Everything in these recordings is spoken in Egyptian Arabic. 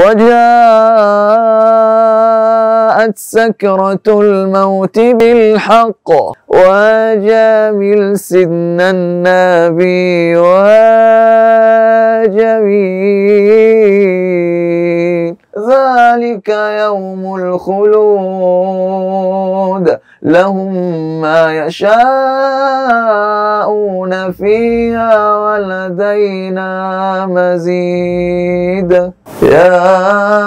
وجاءت سكرة الموت بالحق وجامل سيدنا النبي وجميل ذلك يوم الخلود لهم ما يشاءون فيها ولدينا مزيد يا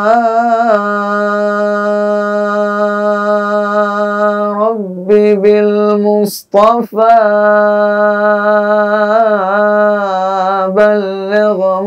رب بالمصطفى بلغ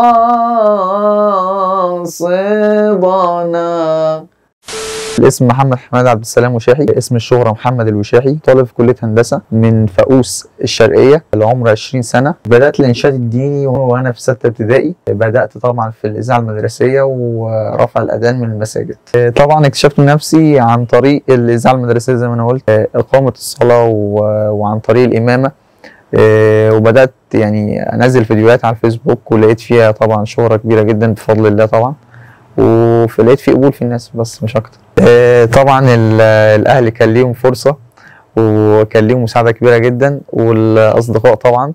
مقاصدنا الاسم محمد حماد عبد السلام وشاحي اسم الشهرة محمد الوشاحي طالب في كلية هندسة من فاقوس الشرقية العمر 20 سنة بدأت الإنشاد الديني وأنا في ستة ابتدائي بدأت طبعا في الإذاعة المدرسية ورفع الأذان من المساجد طبعا اكتشفت نفسي عن طريق الإذاعة المدرسية زي ما أنا قلت إقامة الصلاة و- وعن طريق الإمامة آه، وبدأت يعني أنزل فيديوهات على الفيسبوك ولقيت فيها طبعا شهرة كبيرة جدا بفضل الله طبعا ولقيت في قبول في الناس بس مش أكتر آه، طبعا ال- الاهل كان ليهم فرصه وكان ليهم مساعده كبيره جدا والاصدقاء طبعا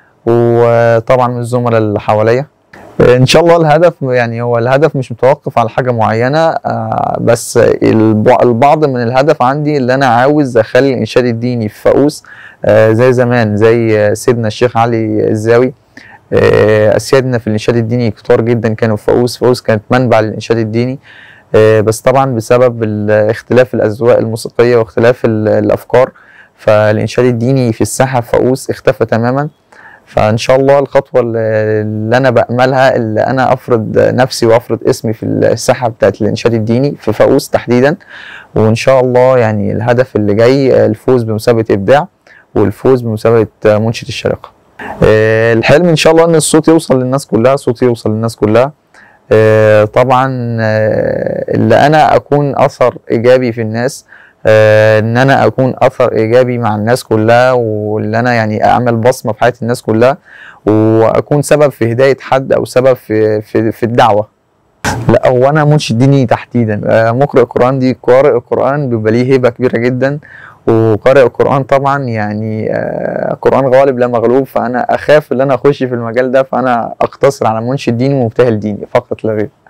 وطبعا من الزملاء اللي حواليا آه، ان شاء الله الهدف يعني هو الهدف مش متوقف على حاجه معينه آه، بس الب- البعض من الهدف عندي اللي انا عاوز اخلي الانشاد الديني في فاقوس آه، زي زمان زي سيدنا الشيخ علي الزاوي آه، اسيادنا في الانشاد الديني كتار جدا كانوا في فاقوس فاقوس كانت منبع للانشاد الديني آه، بس طبعا بسبب ال- اختلاف الاذواق الموسيقيه واختلاف ال- الافكار فالانشاد الديني في الساحه في فاقوس اختفى تماما فان شاء الله الخطوه اللي اللي انا باملها اللي انا افرض نفسي وافرض اسمي في الساحه بتاعت الانشاد الديني في فاقوس تحديدا وان شاء الله يعني الهدف اللي جاي الفوز بمسابقه ابداع والفوز بمسابقه منشد الشارقه آه، الحلم ان شاء الله ان الصوت يوصل للناس كلها صوتي يوصل للناس كلها آه، طبعا آه، اللي انا اكون اثر ايجابي في الناس آه، ان انا اكون اثر ايجابي مع الناس كلها واللي انا يعني اعمل بصمه في حياه الناس كلها واكون سبب في هدايه حد او سبب في في, في الدعوه لا هو انا منشد ديني تحديدا آه، مقرئ قران دي قارئ القران بيبقى ليه هيبه كبيره جدا وقارئ القران طبعا يعني آه، قران غالب لا مغلوب فانا اخاف ان انا اخش في المجال ده فانا اقتصر على منشد ديني ومبتهل ديني فقط لا غير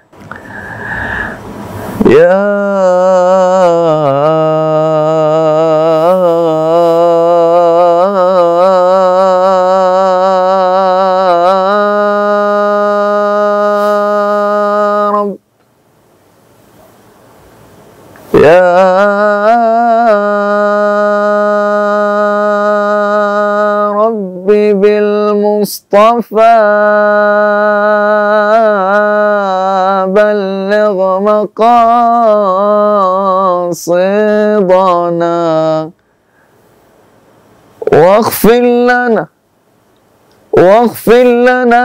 يا رب يا رب بالمصطفى بلغ مقاصدنا واغفر لنا واغفر لنا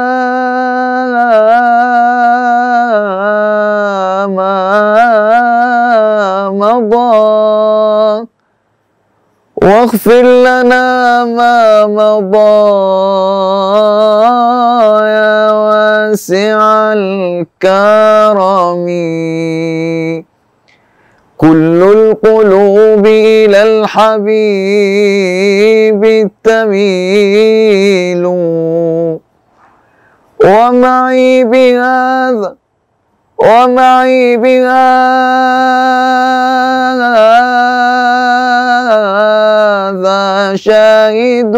ما مضى واغفر لنا ما مضى يا واسع الكرم كل القلوب إلى الحبيب تميل ومعي بهذا ومعي بهذا شاهد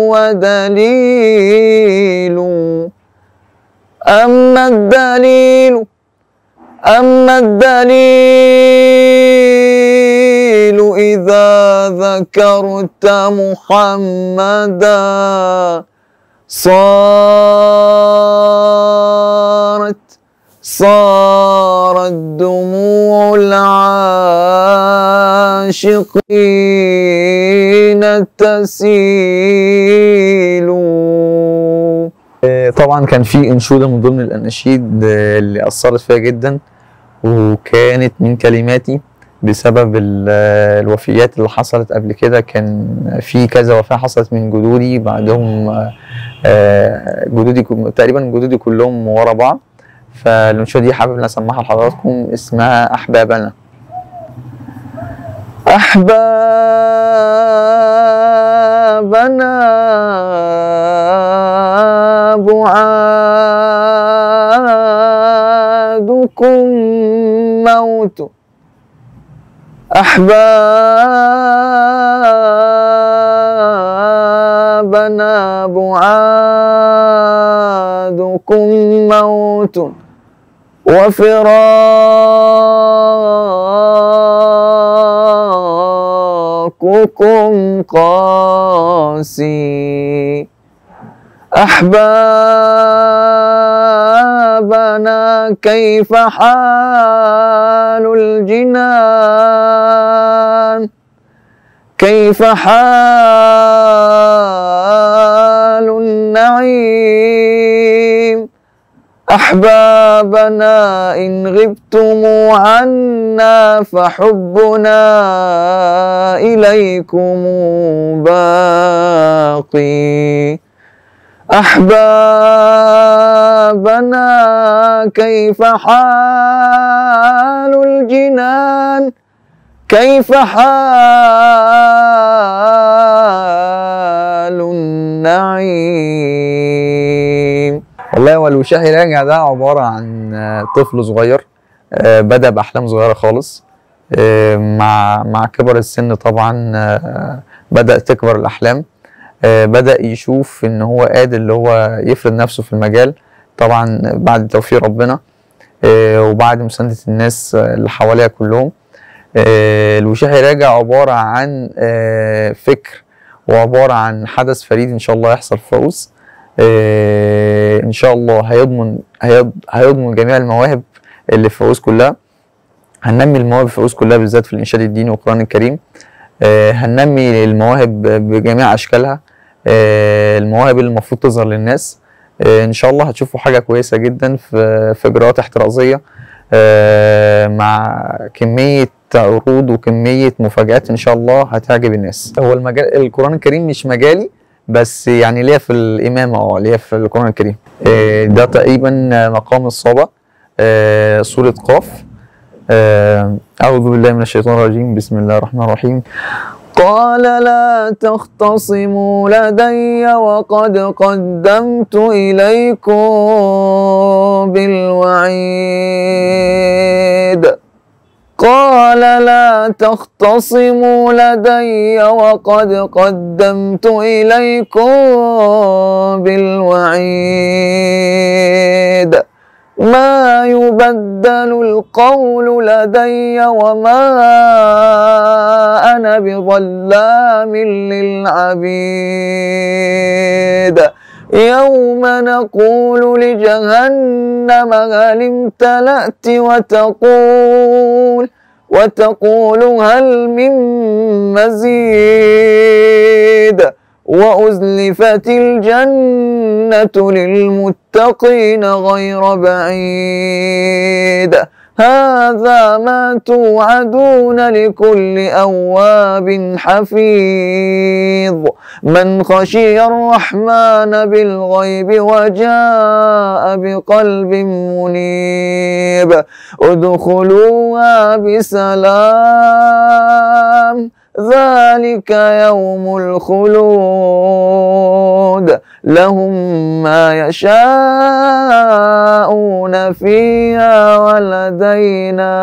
ودليل أما الدليل أما الدليل إذا ذكرت محمدا صارت صارت دموع العاشقين تسيل آه، طبعا كان في انشوده من ضمن الاناشيد آه، اللي اثرت فيا جدا وكانت من كلماتي بسبب ال- آه، الوفيات اللي حصلت قبل كده كان في كذا وفاه حصلت من جدودي بعدهم آه، آه، جدودي كل- تقريبا جدودي كلهم ورا بعض فالانشاد دي حابب ان اسمعها لحضراتكم اسمها احبابنا أحبابنا بعادكم موت أحبابنا بعادكم موت وفراقكم قاسي أحبابنا كيف حال الجنان كيف حال النعيم أحبابنا إن غبتم عنا فحبنا إليكم باقي أحبابنا كيف حال الجنان كيف حال النعيم والله هو الوشاحي راجع ده عبارة عن آه، طفل صغير آه، بدأ بأحلام صغيرة خالص آه، مع مع كبر السن طبعا آه، بدأ تكبر الأحلام آه، بدأ يشوف إن هو قادر اللي هو يفرض نفسه في المجال طبعا بعد توفيق ربنا آه، وبعد مساندة الناس آه، اللي حواليها كلهم آه، الوشاحي راجع عبارة عن آه، فكر وعبارة عن حدث فريد إن شاء الله يحصل في فاروس آه، ان شاء الله هيضمن هيض- هيضمن جميع المواهب اللي في فاروس كلها هننمي المواهب في فاروس كلها بالذات في الانشاد الديني والقران الكريم آه، هننمي المواهب بجميع اشكالها آه، المواهب اللي المفروض تظهر للناس آه، ان شاء الله هتشوفوا حاجه كويسه جدا في في اجراءات احترازيه آه، مع كميه عروض وكميه مفاجآت ان شاء الله هتعجب الناس هو المجال القران الكريم مش مجالي بس يعني ليا في الإمامة اه ليا في القرآن الكريم آه، ده تقريبا مقام الصبا آه، سورة قاف آه، أعوذ بالله من الشيطان الرجيم بسم الله الرحمن الرحيم قال لا تختصموا لدي وقد قدمت إليكم بالوعيد قال لا تختصموا لدي وقد قدمت إليكم بالوعيد ما يبدل القول لدي وما أنا بظلام للعبيد يوم نقول لجهنم هل امتلأت وتقول وتقول هل من مزيد وأزلفت الجنة للمتقين غير بعيد هذا ما توعدون لكل أواب حفيظ من خشي الرحمن بالغيب وجاء بقلب منيب ادخلوها بسلام ذلك يوم الخلود لهم ما يشاءون فيها ولدينا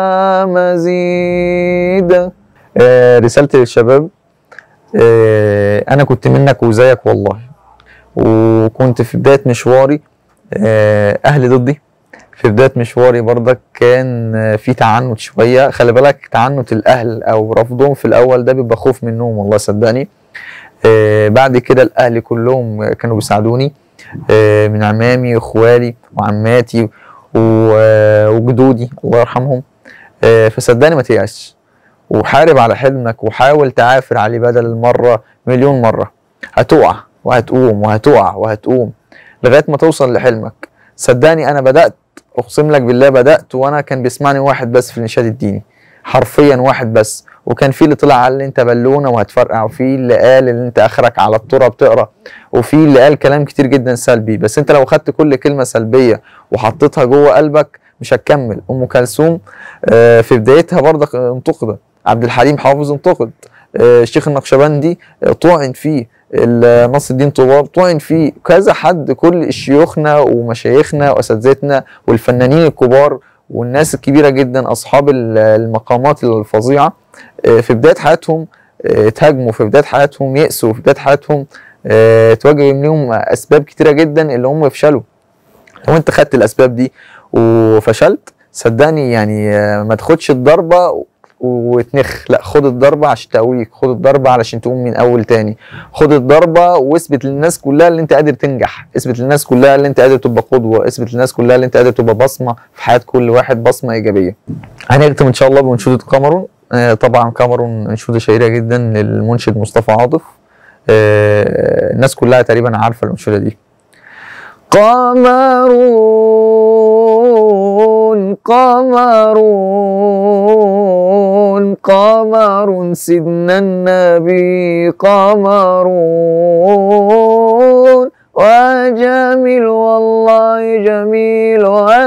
مزيد آه، رسالتي للشباب آه، أنا كنت منك وزيك والله وكنت في بداية مشواري آه، أهلي ضدي في بداية مشواري برضك كان آه، في تعنت شوية خلي بالك تعنت الأهل أو رفضهم في الأول ده بيبقى خوف منهم والله صدقني آه، بعد كده الأهل كلهم كانوا بيساعدوني آه، من عمامي وإخوالي وعماتي و- وجدودي الله يرحمهم آه، فصدقني ما تيأسش وحارب على حلمك وحاول تعافر عليه بدل المرة مليون مرة هتقع وهتقوم وهتقع وهتقوم لغاية ما توصل لحلمك صدقني أنا بدأت أقسم لك بالله بدأت وأنا كان بيسمعني واحد بس في الإنشاد الديني حرفيا واحد بس وكان في اللي طلع قال لي انت بالونه وهتفرقع وفي اللي قال ان انت اخرك على الطرة بتقرا وفي اللي قال كلام كتير جدا سلبي بس انت لو خدت كل كلمه سلبيه وحطيتها جوه قلبك مش هتكمل ام كلثوم آه، في بدايتها برضك انتقدت عبد الحليم حافظ انتقد آه، الشيخ النقشبندي آه، طعن فيه ال- نصر الدين طواب طعن فيه كذا حد كل شيوخنا ومشايخنا واساتذتنا والفنانين الكبار والناس الكبيره جدا اصحاب ال- المقامات الفظيعه آه، في بدايه حياتهم آه، اتهاجموا في بدايه حياتهم يأسوا في بدايه حياتهم آه، اتواجه لهم اسباب كتيره جدا اللي هم يفشلوا لو انت خدت الاسباب دي وفشلت صدقني يعني آه، ما تاخدش الضربه و- وتنخ لا خد الضربه عشان تقويك خد الضربه علشان تقوم من اول تاني خد الضربه واثبت للناس كلها اللي انت قادر تنجح اثبت للناس كلها اللي انت قادر تبقى قدوه اثبت للناس كلها اللي انت قادر تبقى بصمه في حياه كل واحد بصمه ايجابيه هنختم ان شاء الله بانشوده كاميرون آه، طبعا كاميرون انشوده شهيره جدا للمنشد مصطفى عاطف آه، الناس كلها تقريبا عارفه الانشوده دي قمرون قمرون قمر سيدنا النبي قمرون وجميل والله جميل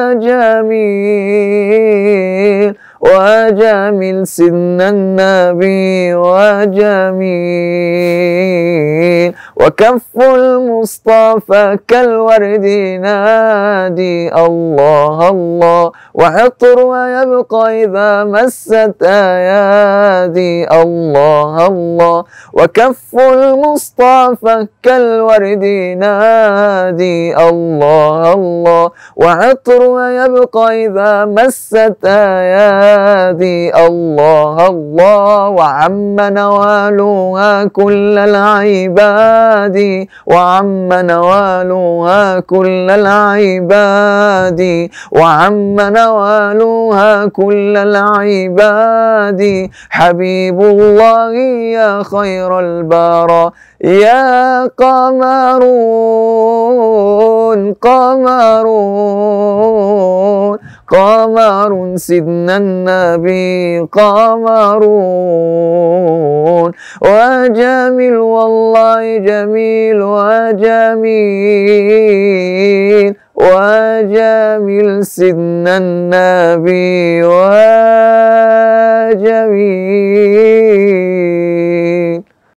وجميل وجميل سيدنا النبي وجميل وكف المصطفى كالورد نادي الله الله وعطر يبقى إذا مست أيادي الله الله وكف المصطفى كالورد نادي الله الله وعطر يبقى إذا مست أيادي الله الله وعم نوالها كل العباد وعم نوالها كل العباد وعم نوالها كل العباد حبيب الله يا خير البرى يا قمرون قمرون قمر سيدنا النبي قمرون وجميل والله جميل وجميل وجميل سيدنا النبي وجميل